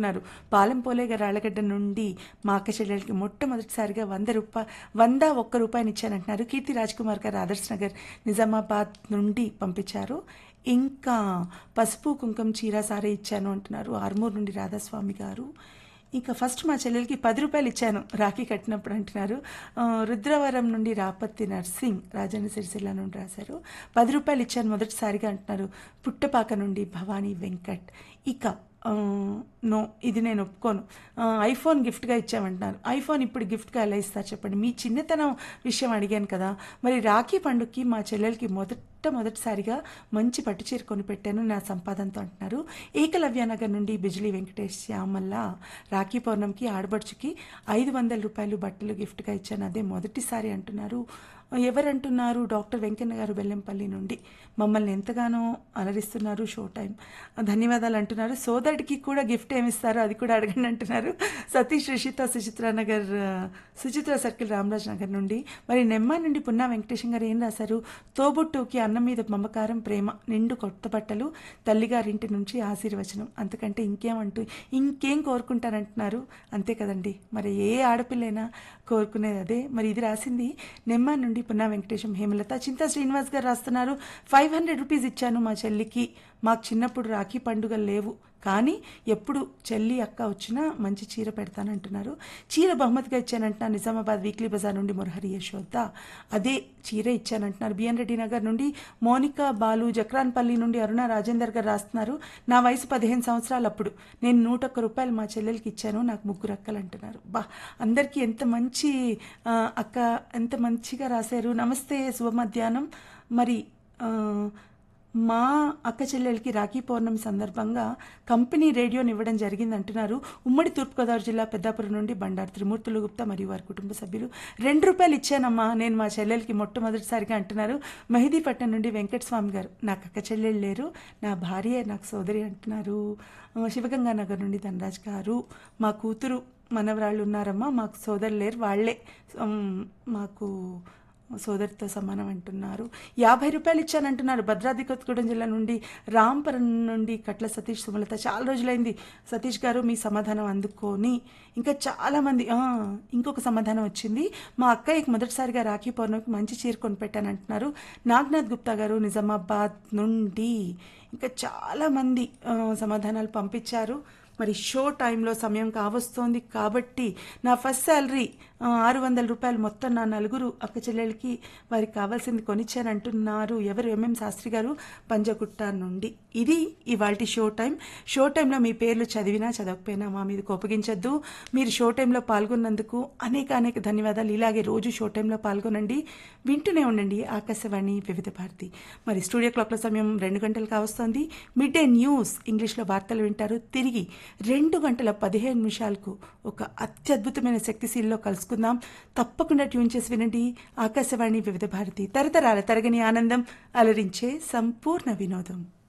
అంటున్నారు పాలెం పోలేగా రాళ్ళగడ్డ నుండి మా అక్క చెల్లెలకి మొట్టమొదటిసారిగా వంద రూపాయ వంద ఒక్క రూపాయని ఇచ్చానంటున్నారు కీర్తి రాజ్ కుమార్ గారు ఆదర్శ్ నగర్ నిజామాబాద్ నుండి పంపించారు ఇంకా పసుపు కుంకుమ చీర సారే ఇచ్చాను అంటున్నారు ఆర్మూర్ నుండి రాధాస్వామి గారు ఇంకా ఫస్ట్ మా చెల్లెలకి పది రూపాయలు ఇచ్చాను రాఖీ కట్టినప్పుడు అంటున్నారు ఆ, రుద్రవరం నుండి రాపత్తి నర్సింగ్ రాజన్న సిరిసిల్ల నుండి రాశారు పది రూపాయలు ఇచ్చాను మొదటిసారిగా అంటున్నారు పుట్టపాక నుండి భవానీ వెంకట్ ఇక ఆ, నో ఇది నేను ఒప్పుకోను ఆ, ఐఫోన్ గిఫ్ట్గా ఇచ్చామంటున్నారు ఐఫోన్ ఇప్పుడు గిఫ్ట్గా ఎలా ఇస్తారు చెప్పండి మీ చిన్నతనం విషయం అడిగాను కదా మరి రాఖీ పండుగకి మా చెల్లెలకి మొదట మొదటిసారిగా మంచి పట్టు చీర కొని పెట్టాను నా సంపాదనతో అంటున్నారు ఏకలవ్య నగర్ నుండి బిజిలీ వెంకటేష్ శ్యామల్ల రాఖీ పౌర్ణమికి ఆడబడుచుకి ఐదు వందల రూపాయలు బట్టలు గిఫ్ట్గా ఇచ్చాను అదే మొదటిసారి అంటున్నారు ఎవరంటున్నారు డాక్టర్ వెంకన్న గారు బెల్లంపల్లి నుండి మమ్మల్ని ఎంతగానో అలరిస్తున్నారు షో టైం ధన్యవాదాలు అంటున్నారు సోదరుడికి కూడా గిఫ్ట్ ఏమిస్తారో అది కూడా అడగండి అంటున్నారు సతీష్ రిషిత సుచిత్ర నగర్ ఆ, సుచిత్ర సర్కిల్ రామరాజ్ నగర్ నుండి మరి నెమ్మ నుండి పున్నా వెంకటేశం గారు ఏం రాశారు తోబుట్టుకి అన్నం మీద మమకారం ప్రేమ నిండు కొత్త బట్టలు తల్లిగారింటి నుంచి ఆశీర్వచనం అంతకంటే ఇంకేమంటూ ఇంకేం కోరుకుంటారంటున్నారు అంతే కదండి మరి ఏ ఆడపిల్లైనా కోరుకునేది అదే మరి ఇది రాసింది నెమ్మ నుండి పున్నా వెంకటేశం హేమలత చింతా శ్రీనివాస్ గారు రాస్తున్నారు ఫైవ్ హండ్రెడ్ రూపీస్ ఇచ్చాను మా చెల్లికి మాకు చిన్నప్పుడు రాఖీ పండుగలు లేవు కానీ ఎప్పుడు చెల్లి అక్క వచ్చినా మంచి చీర పెడతానంటున్నారు చీర బహుమతిగా ఇచ్చానంటున్నారు నిజామాబాద్ వీక్లీ బజార్ నుండి మురహరి యశోద అదే చీర ఇచ్చానంటున్నారు బిఎన్ రెడ్డి నగర్ నుండి మోనికా బాలు జక్రాన్పల్లి నుండి అరుణ రాజేందర్ గారు రాస్తున్నారు నా వయసు పదిహేను సంవత్సరాలు అప్పుడు నేను నూట ఒక్క రూపాయలు మా చెల్లెలకి ఇచ్చాను నాకు ముగ్గురు అక్కలు అంటున్నారు బా అందరికీ ఎంత మంచి ఆ, అక్క ఎంత మంచిగా రాశారు నమస్తే శుభ మధ్యాహ్నం మరి ఆ, మా అక్క చెల్లెలకి రాఖీ పౌర్ణమి సందర్భంగా కంపెనీ రేడియోని ఇవ్వడం జరిగింది అంటున్నారు ఉమ్మడి తూర్పుగోదావరి జిల్లా పెద్దాపురం నుండి బండారు త్రిమూర్తులు గుప్తా మరియు వారి కుటుంబ సభ్యులు రెండు రూపాయలు ఇచ్చానమ్మా నేను మా చెల్లెలకి మొట్టమొదటిసారిగా అంటున్నారు మెహదీపట్నం నుండి వెంకటస్వామి గారు నాకు అక్క చెల్లెళ్ళు లేరు నా భార్య నాకు సోదరి అంటున్నారు ఆ, శివగంగా నగర్ నుండి ధనరాజ్ గారు మా కూతురు మనవరాళ్ళు ఉన్నారమ్మా మాకు సోదరు లేరు వాళ్ళే ఉమ్, మాకు సోదరితో సమానం అంటున్నారు యాభై రూపాయలు ఇచ్చానంటున్నారు భద్రాద్రి కొత్తగూడెం జిల్లా నుండి రాంపురం నుండి కట్ల సతీష్ సుమలత చాలా రోజులైంది సతీష్ గారు మీ సమాధానం అందుకొని ఇంకా చాలామంది ఆ, ఇంకొక సమాధానం వచ్చింది మా అక్కయ్యకి మొదటిసారిగా రాఖీ పౌర్ణమికి మంచి చీర కొనిపెట్టానంటున్నారు నాగ్నాథ్ గుప్తా గారు నిజామాబాద్ నుండి ఇంకా చాలామంది ఆ, సమాధానాలు పంపించారు మరి షో టైంలో సమయం కావస్తోంది కాబట్టి నా ఫస్ట్ శాలరీ ఆరు వందల రూపాయలు మొత్తం నా నలుగురు అక్క చెల్లెలకి వారికి కావాల్సింది కొనిచ్చానంటున్నారు ఎవరు ఎంఎం శాస్త్రి గారు పంజగుట్ట నుండి ఇది ఇవాళ షో టైం షో టైంలో మీ పేర్లు చదివినా చదవకపోయినా మా మీద కోపగించొద్దు మీరు షో టైంలో పాల్గొన్నందుకు అనేక అనేక ధన్యవాదాలు ఇలాగే రోజు షో టైంలో పాల్గొనండి వింటూనే ఉండండి ఆకాశవాణి వివిధ భారతి మరి స్టూడియో క్లాక్ల సమయం రెండు గంటలు కావస్తోంది మిడ్ డే న్యూస్ ఇంగ్లీష్లో వార్తలు వింటారు తిరిగి రెండు గంటల పదిహేను నిమిషాలకు ఒక అత్యద్భుతమైన శక్తిశీల్లో కలుసుకుందాం తప్పకుండా ట్యూన్ చేసి వినండి ఆకాశవాణి వివిధ భారతి తరతరాల తరగని ఆనందం అలరించే సంపూర్ణ వినోదం